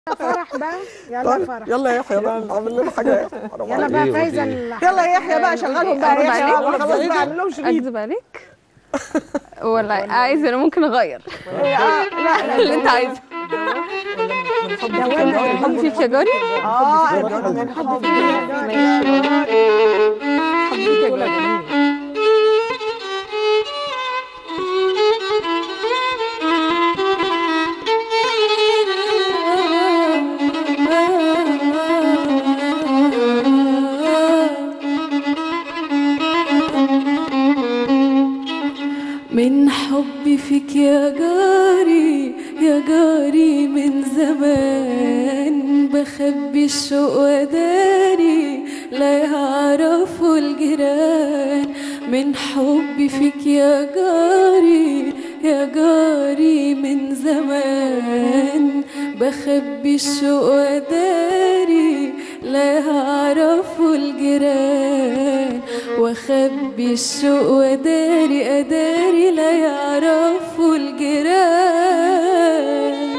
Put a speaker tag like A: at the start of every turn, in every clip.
A: فرح بقى يلا فرح
B: يلا يا يحيى بقى اعمل لنا حاجه يا يحيى حرام
A: يلا
B: عليك.
A: بقى
C: إيه
A: فايزه
C: ودي؟
A: ال-
B: يلا يا يحيى بقى شغلهم بقى يا يحيى
D: أكذب
B: خلاص
D: عليك؟
B: بقى اعمل لهم شريط
D: اكذب عليك ولا عايز انا ممكن اغير
B: آه، لا لا
D: اللي انت عايزه
B: من حب
A: ده
B: فيك
A: ولا
B: يا
D: حب فيك يا جاري
B: اه
A: من حب فيك يا جاري.
B: حبيبي ولا جميل
E: من حبي فيك يا جاري يا جاري من زمان بخبي الشوق وداري لا يعرفوا الجيران من حبي فيك يا جاري يا جاري من زمان بخبي الشوق وداري لا يعرفوا الجيران واخبي الشوق وداري اداري لا يعرفوا الجيران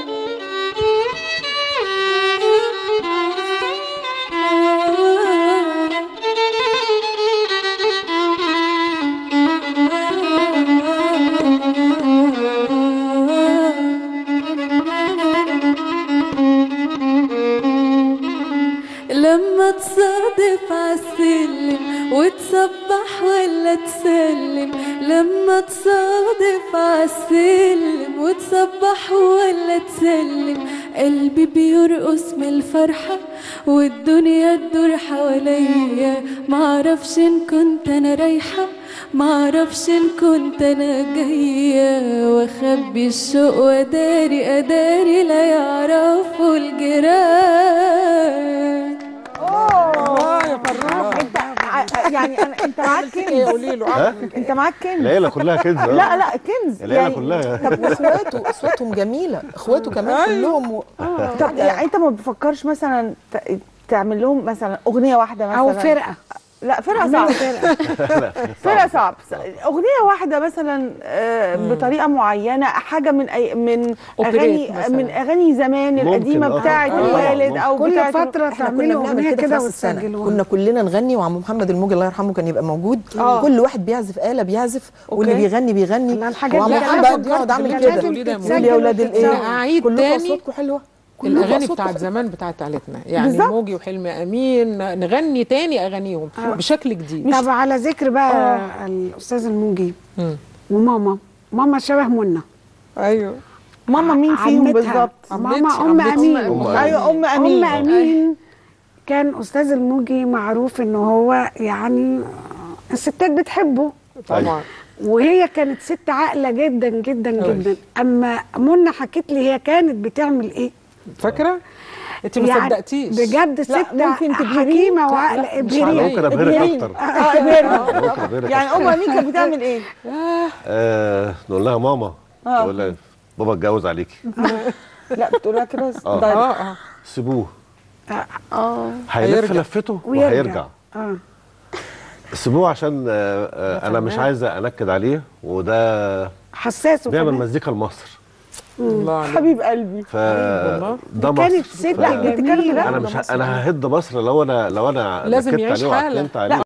E: لما تصادف عالسلم وتصبح ولا تسلم لما تصادف عالسلم وتصبح ولا تسلم قلبي بيرقص من الفرحة والدنيا تدور حواليا معرفش ان كنت انا رايحة معرفش ان كنت انا جاية واخبي الشوق وداري اداري لا يعرفوا الجيران
B: اه يا فراح انت ع- يعني انا انت معاك
F: ايه
B: كنز
F: قولي له
C: ها؟
B: انت معاك كنز
C: العيله كلها كده آه.
B: لا لا كنز
C: العيله كلها
F: طب واخواته اصواتهم جميله اخواته كمان كلهم و...
B: طب يعني انت ما بتفكرش مثلا ت- تعمل لهم مثلا اغنيه واحده مثلا
A: او فرقه
B: لا فرقه
A: اعملوا
B: صعب
A: فرقه
B: فرقه صعب اغنيه واحده مثلا آه، بطريقه معينه حاجه من أي من
F: أوبريت
B: اغاني
F: مثلاً.
B: من اغاني زمان
C: ممكن،
B: القديمه
C: آه.
B: بتاعه
C: آه،
B: الوالد
C: ممكن.
B: او
A: كل
B: بتاعه
A: فتره
F: احنا كنا
A: تعملوا
F: بنعمل
A: اغنيه
F: كده في
A: كده
F: راس السنه
A: وتسجلوها
F: كنا كلنا نغني وعم محمد الموجي الله يرحمه كان يبقى موجود
B: آه.
F: كل واحد بيعزف آلة بيعزف واللي
B: أوكي.
F: بيغني بيغني
A: لا، الحاجات
F: وعم
A: دي
F: محمد
A: أنا
F: بقى
A: فكرت
F: بيقعد عامل
A: كان
F: كده
A: لازم
F: يقول
A: تتسجل
F: يا ولاد
A: وتتسمع.
F: الايه
G: أعيد
F: كلكم
G: تاني
F: اصواتكم حلوه كلكم
G: الاغاني
F: أصواتكم
G: بتاعت زمان بتاعت عيلتنا يعني
B: بالظبط.
G: موجي وحلمي امين نغني تاني اغانيهم بشكل جديد
A: طب على ذكر بقى الاستاذ الموجي
G: مم.
A: وماما ماما شبه منى
B: ايوه ماما مين فيهم
A: عمتها.
B: بالظبط
A: ماما
G: عمتي-
A: ام
G: عمتي.
A: امين
C: أم أمين.
B: ايوه ام امين
A: ام امين كان استاذ الموجي معروف ان هو يعني الستات بتحبه
G: طبعا
A: وهي كانت ست عاقله جدا جدا جدا اما منى حكت لي هي كانت بتعمل ايه
G: فاكره انت ما صدقتيش
A: بجد ست
B: ممكن تبهريني؟
A: حكيمه وعاقله
G: مش
A: ابهريها
G: عليا.
C: ممكن ابهرك اكتر
B: اه إبهرني.
C: ممكن ابهرك
B: يعني
C: أكتر.
B: ام امين كانت بتعمل ايه؟
C: آه نقول لها ماما
B: آه.
C: تقول لها بابا اتجوز عليكي
B: لا بتقولها كده بس
C: آه.
B: دايركت.
G: اه اه
C: سيبوه
A: اه
C: هيلف
G: هيرجع.
C: لفته
A: ويرجع.
C: وهيرجع
A: اه
C: سيبوه عشان آه آه انا مش عايزه انكد عليه وده
A: حساس
C: بيعمل
A: وكمان
C: مزيكا لمصر
G: الله عليك.
B: حبيب قلبي
C: ف
G: والله.
C: ده
A: كانت
C: مصر
A: ست
C: ف-
B: لا، بتتكلم
A: جميله
C: انا مش ه- انا ههد مصر لو انا لو انا
G: لازم
C: نكدت
G: يعيش
C: عليه
G: حالة.
C: وعكنت عليه